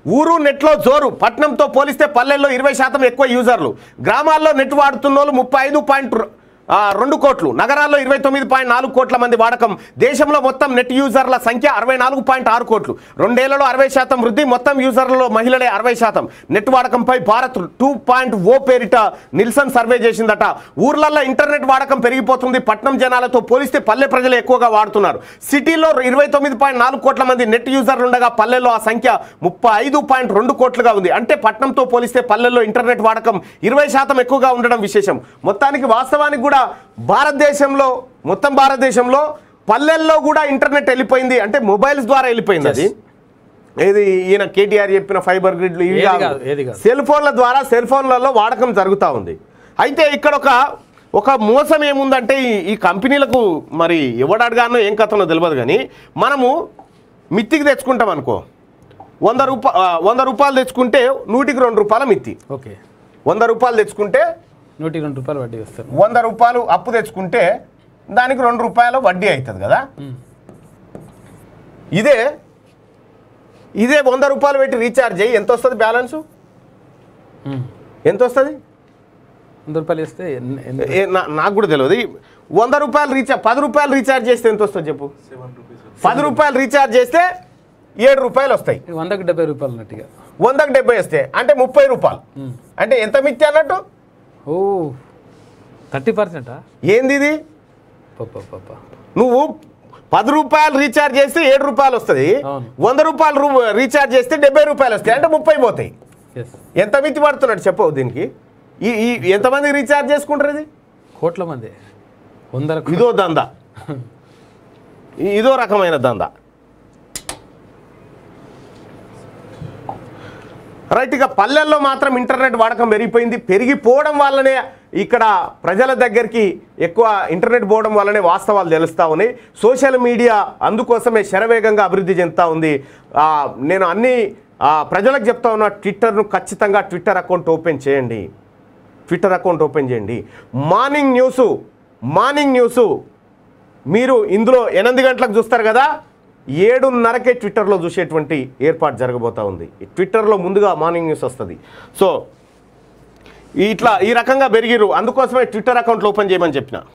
ఊరు నెట్లో జోరు పట్నంతో పోలిస్తే పల్లెల్లో ఇరవై శాతం ఎక్కువ యూజర్లు గ్రామాల్లో నెట్ వాడుతున్న వాళ్ళు ముప్పై ఐదు పాయింట్ రెండు కోట్లు నగరాల్లో ఇరవై తొమ్మిది పాయింట్ నాలుగు కోట్ల మంది వాడకం దేశంలో మొత్తం నెట్ యూజర్ల సంఖ్య అరవై నాలుగు పాయింట్ ఆరు కోట్లు రెండేళ్లలో అరవై శాతం వృద్ధి మొత్తం యూజర్లలో మహిళలే అరవై శాతం నెట్ వాడకంపై భారత్ టూ పాయింట్ ఓ పేరిట నిల్సన్ సర్వే చేసిందట ఊర్లల్లో ఇంటర్నెట్ వాడకం పెరిగిపోతుంది పట్నం జనాలతో పోలిస్తే పల్లె ప్రజలు ఎక్కువగా వాడుతున్నారు సిటీలో ఇరవై తొమ్మిది పాయింట్ నాలుగు కోట్ల మంది నెట్ యూజర్లు ఉండగా పల్లెల్లో ఆ సంఖ్య ముప్పై ఐదు పాయింట్ రెండు కోట్లుగా ఉంది అంటే పట్నంతో పోలిస్తే పల్లెల్లో ఇంటర్నెట్ వాడకం ఇరవై శాతం ఎక్కువగా ఉండడం విశేషం మొత్తానికి వాస్తవానికి కూడా భారతదేశంలో మొత్తం భారతదేశంలో పల్లెల్లో కూడా ఇంటర్నెట్ వెళ్ళిపోయింది అంటే మొబైల్స్ ద్వారా వెళ్ళిపోయింది అది ఏది ఈయన కేటీఆర్ చెప్పిన ఫైబర్ గ్రిడ్లు ఇవి ఏది కాదు. కాదు, ఏది కాదు. సెల్ ఫోన్ల ద్వారా సెల్ ఫోన్లలో వాడకం జరుగుతూ ఉంది అయితే ఇక్కడ ఒక ఒక మోసం ఏముందంటే ఈ ఈ కంపెనీలకు మరి ఎవడు అడగానో ఏం కథనో తెలియదు కానీ మనము మిత్తికి తెచ్చుకుంటాం అనుకో వంద రూపా ఆ, వంద రూపాయలు తెచ్చుకుంటే నూటికి రెండు రూపాయల మిత్తి ఓకే వంద రూపాయలు తెచ్చుకుంటే నూటికి రెండు రూపాయలు వడ్డీ వస్తారు వంద రూపాయలు అప్పు తెచ్చుకుంటే దానికి రెండు రూపాయలు వడ్డీ అవుతుంది కదా ఇదే ఇదే వంద రూపాయలు పెట్టి రీఛార్జ్ అయ్యి ఎంత వస్తుంది బ్యాలెన్సు ఎంత వస్తుంది వంద రూపాయలు వేస్తే ఎన్ని- ఎన్ని- ఏ, నా- నాకు కూడా తెలియదు ఈ వంద రూపాయలు రీఛార్జ్ పది రూపాయలు రీఛార్జ్ చేస్తే ఎంత వస్తుంది చెప్పు పది రూపాయలు రీఛార్జ్ చేస్తే ఏడు రూపాయలు వస్తాయి వందకి డెబ్బై రూపాయలు అన్నట్టుగా వందకు డెబ్బై వస్తే అంటే ముప్పై రూపాయలు అంటే ఎంత మిత్తి అన్నట్టు ఓ థర్టీ పర్సెంటా ఏంది ఇది పప్ప నువ్వు పది రూపాయలు రీఛార్జ్ చేస్తే ఏడు రూపాయలు వస్తుంది అవును. వంద రూపాయలు రూ- రీఛార్జ్ చేస్తే డెబ్బై రూపాయలు వస్తాయి అంటే ముప్పై పోతాయి ఎస్ ఎంత మిత్తి పడుతున్నాడు చెప్పవు దీనికి ఈ ఈ ఎంతమంది రీఛార్జ్ చేసుకుంటారు ఇది కోట్ల మంది వందల కో- ఇదో దందా ఇ- ఇదో రకమైన దందా రైట్ ఇక పల్లెల్లో మాత్రం ఇంటర్నెట్ వాడకం పెరిగిపోయింది పెరిగిపోవడం వల్లనే ఇక్కడ ప్రజల దగ్గరికి ఎక్కువ ఇంటర్నెట్ పోవడం వల్లనే వాస్తవాలు తెలుస్తూ ఉన్నాయి సోషల్ మీడియా అందుకోసమే శరవేగంగా అభివృద్ధి చెందుతూ ఉంది ఆ, నేను అన్ని ఆ, ప్రజలకు చెప్తా ఉన్నా ట్విట్టర్ను ఖచ్చితంగా ట్విట్టర్ అకౌంట్ ఓపెన్ చేయండి ట్విట్టర్ అకౌంట్ ఓపెన్ చేయండి మార్నింగ్ న్యూసు మార్నింగ్ న్యూసు మీరు ఇందులో ఎనిమిది గంటలకు చూస్తారు కదా ఏడున్నరకే ట్విట్టర్లో చూసేటువంటి ఏర్పాటు జరగబోతా ఉంది ఈ ట్విట్టర్లో ముందుగా మార్నింగ్ న్యూస్ వస్తుంది సో ఇట్లా ఈ రకంగా పెరిగిరు అందుకోసమే ట్విట్టర్ అకౌంట్లు ఓపెన్ చేయమని చెప్పిన